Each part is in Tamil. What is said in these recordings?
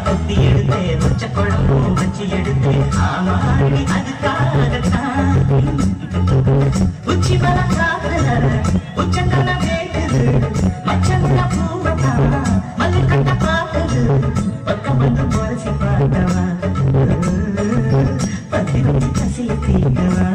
குத்தி எடுத்தேன் உச்ச குழம்பும் வச்சு எடுத்தேன் ஆமாடி அதுக்காகத்தான் உச்சி மலக்காதல உச்சந்தல வேகுது மச்சந்த பூவத்தான் மல்லிக்கட்ட பார்த்தது பக்கம் வந்து முரசி பார்த்தவா பத்தி வந்து கசிய தீக்கவா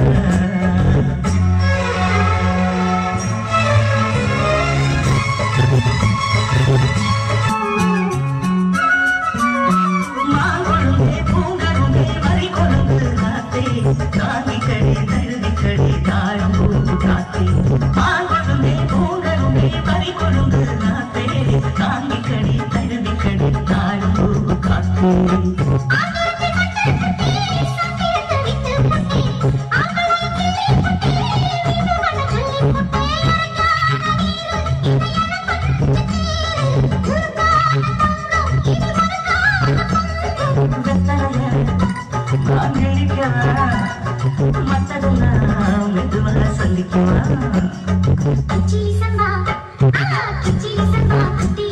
மாங்கொழுந்தே பூங்கருந்தே வரி கொழுந்து காத்தே காங்கி கடி தழுவி கடி தாழும் பூ காத்தே மாங்கொழுந்தே பூங்கருந்தே வரி கொழுந்து காத்தே காங்கி கடி தழுவி கடி தாழும் பூ காத்தே மத்ததெல்லாம் மெதுவாக சொல்லிக்குவா கிச்சிலி சம்பா ஆ கிச்சிலி சம்பா குட்டி